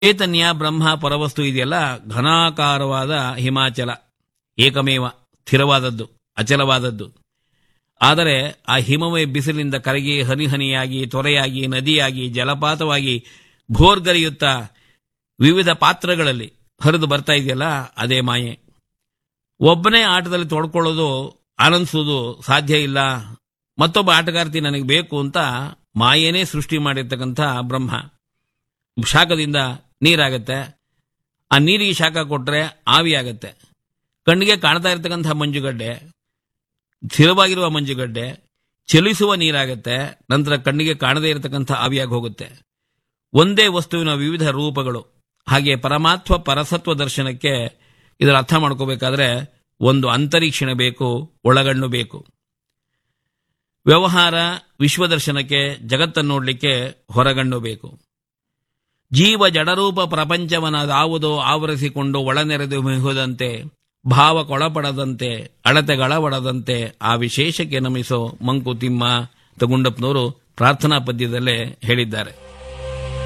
ಚೈತನ್ಯ ಬ್ರಹ್ಮ ಪರವಸ್ತು ಇದೆಯಲ್ಲ ಘನಾಕಾರವಾದ ಹಿಮಾಚಲ ಏಕಮೇವ ಸ್ಥಿರವಾದದ್ದು ಅಚಲವಾದದ್ದು ಆದರೆ ಆ ಹಿಮವೇ ಬಿಸಿಲಿನಿಂದ ಕರಗಿ ಹನಿ ಹನಿಯಾಗಿ ತೊರೆಯಾಗಿ ನದಿಯಾಗಿ ಜಲಪಾತವಾಗಿ ಭೋರ್ಗರಿಯುತ್ತಾ ವಿವಿಧ ಪಾತ್ರಗಳಲ್ಲಿ ಹರಿದು ಬರ್ತಾ ಇದೆಯಲ್ಲ ಅದೇ ಮಾಯೆ ಒಬ್ಬನೇ ಆಟದಲ್ಲಿ ತೊಡ್ಕೊಳ್ಳೋದು ಆನಂದಿಸೋದು ಸಾಧ್ಯ ಇಲ್ಲ ಮತ್ತೊಬ್ಬ ಆಟಗಾರ್ತಿ ನನಗೆ ಬೇಕು ಅಂತ ಮಾಯೇನೇ ಸೃಷ್ಟಿ ಮಾಡಿರ್ತಕ್ಕಂಥ ಬ್ರಹ್ಮ ಶಾಖದಿಂದ ನೀರಾಗತ್ತೆ ಆ ನೀರಿಗೆ ಶಾಖ ಕೊಟ್ಟರೆ ಆವಿ ಆಗತ್ತೆ ಕಣ್ಣಿಗೆ ಕಾಣ್ತಾ ಇರ್ತಕ್ಕಂಥ ಮಂಜುಗಡ್ಡೆ ಸ್ಥಿರವಾಗಿರುವ ಮಂಜುಗಡ್ಡೆ ಚಲಿಸುವ ನೀರಾಗತ್ತೆ ನಂತರ ಕಣ್ಣಿಗೆ ಕಾಣದೇ ಇರತಕ್ಕಂಥ ಆವಿಯಾಗಿ ಹೋಗುತ್ತೆ ಒಂದೇ ವಸ್ತುವಿನ ವಿವಿಧ ರೂಪಗಳು ಹಾಗೆ ಪರಮಾತ್ಮ ಪರಸತ್ವ ದರ್ಶನಕ್ಕೆ ಇದರ ಅರ್ಥ ಮಾಡ್ಕೋಬೇಕಾದ್ರೆ ಒಂದು ಅಂತರೀಕ್ಷಣ ಬೇಕು ಒಳಗಣ್ಣು ಬೇಕು ವ್ಯವಹಾರ ವಿಶ್ವದರ್ಶನಕ್ಕೆ ಜಗತ್ತನ್ನು ನೋಡಲಿಕ್ಕೆ ಹೊರಗಣ್ಣು ಬೇಕು ಜೀವ ಜಡರೂಪ ಪ್ರಪಂಚವನ್ನದಾವುದೋ ಆವರಿಸಿಕೊಂಡು ಒಳನೆರೆದು ಮಿಹುದಂತೆ ಭಾವಕ್ಕೊಳಪಡದಂತೆ ಅಳತೆಗಳವಡದಂತೆ ಆ ವಿಶೇಷಕ್ಕೆ ನಮಿಸೋ ಮಂಕುತಿಮ್ಮ ತಗುಂಡಪ್ಪನವರು ಪ್ರಾರ್ಥನಾ ಪದ್ಯದಲ್ಲೇ ಹೇಳಿದ್ದಾರೆ